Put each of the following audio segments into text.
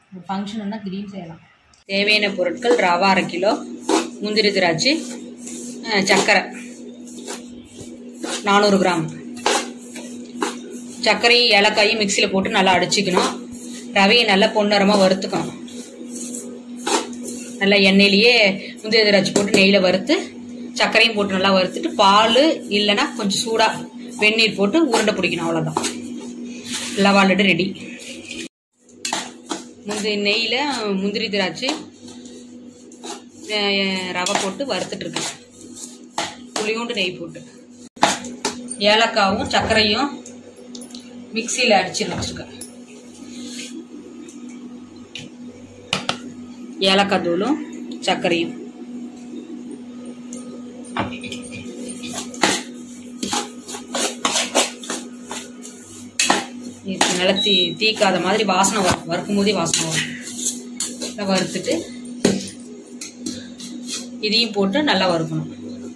ஃபங்க்ஷன்னா க்ரீன் செய்யலாம் தேவையான பொருட்கள் ரவா அரை கிலோ முந்திரி திராட்சை அஹ், சர்க்கரை நானூறு கிராம் சர்க்கரையும் ஏலக்காயும் மிக்சியில் போட்டு நல்லா அடிச்சுக்கணும் ரவையை நல்லா பொன்னரமாக வறுத்துக்கணும் நல்லா எண்ணெயிலேயே முந்திரி திராட்சை போட்டு நெய்யில் வறுத்து சர்க்கரையும் போட்டு நல்லா வறுத்துட்டு பால் இல்லைன்னா கொஞ்சம் சூடாக வெந்நீர் போட்டு உருண்டை பிடிக்கணும் அவ்வளோதான் லவா லட்டு ரெடி முந்தி நெய்யில் முந்திரி திராட்சை அஹ், ரவை போட்டு வறுத்துட்டு இருக்கேன் புளியூண்டு நெய் போட்டு ஏலக்காவும் சர்க்கரையும் மிக்சியில் அடிச்சு வச்சுருக்கேன் ஏலக்காய் தூளும் சர்க்கரையும் இது நல்லா தீ தீக்காத மாதிரி வாசனை வரும் வறுக்கும் போதே வாசனை வரும் நல்லா வறுத்துட்டு இதையும் போட்டு நல்லா வறுக்கணும்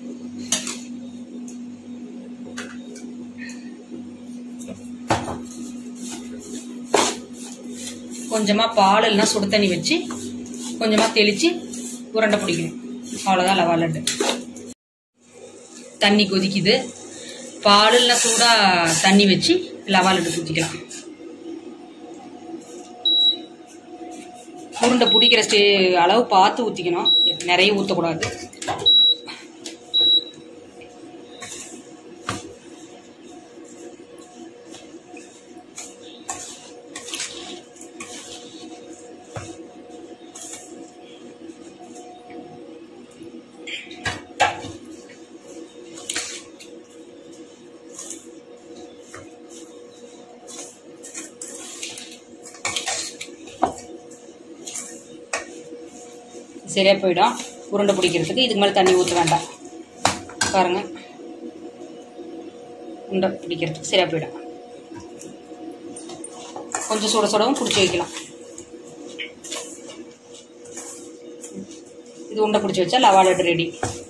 கொஞ்சமா பால் இல்லைன்னா சுடு தண்ணி வச்சு கொஞ்சமா தெளிச்சு உருண்டை பிடிக்கணும் அவ்வளோதான் லவா லட்டு தண்ணி கொதிக்குது பால் இல்லைன்னா சூடா தண்ணி வச்சு லவா லட்டு ஊற்றிக்கலாம் உருண்டை பிடிக்கிற ஸ்டே அளவு பார்த்து ஊற்றிக்கணும் நிறைய ஊற்றக்கூடாது சரியா போயிடும் உருண்டை பிடிக்கிறதுக்கு இதுக்கு மேலே தண்ணி ஊற்ற வேண்டாம் பாருங்க உருண்டை பிடிக்கிறதுக்கு சரியா போயிடும் கொஞ்சம் சுட சுடவும் பிடிச்சி வைக்கலாம் இது உருண்டை பிடிச்சி வச்சா லவா லட்டு ரெடி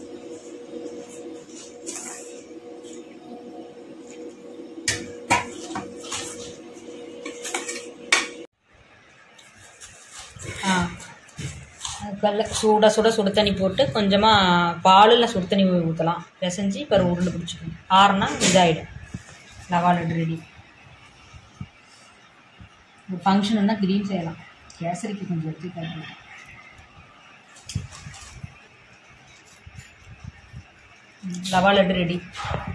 ஆ அதுக்கல்ல சூடாக சுட சுடு தண்ணி போட்டு கொஞ்சமாக பாலில் சுடு தண்ணி ஊற்றலாம் பிசைஞ்சு இப்போ உருண்டை பிடிச்சிக்கணும் ஆறுனா இதாகிடும் லவா லட்டு ரெடி ஃபங்க்ஷன்னா க்ரீன் செய்யலாம் கேசரிக்கு கொஞ்சம் வச்சு காட்டுறேன் லவா லட்டு ரெடி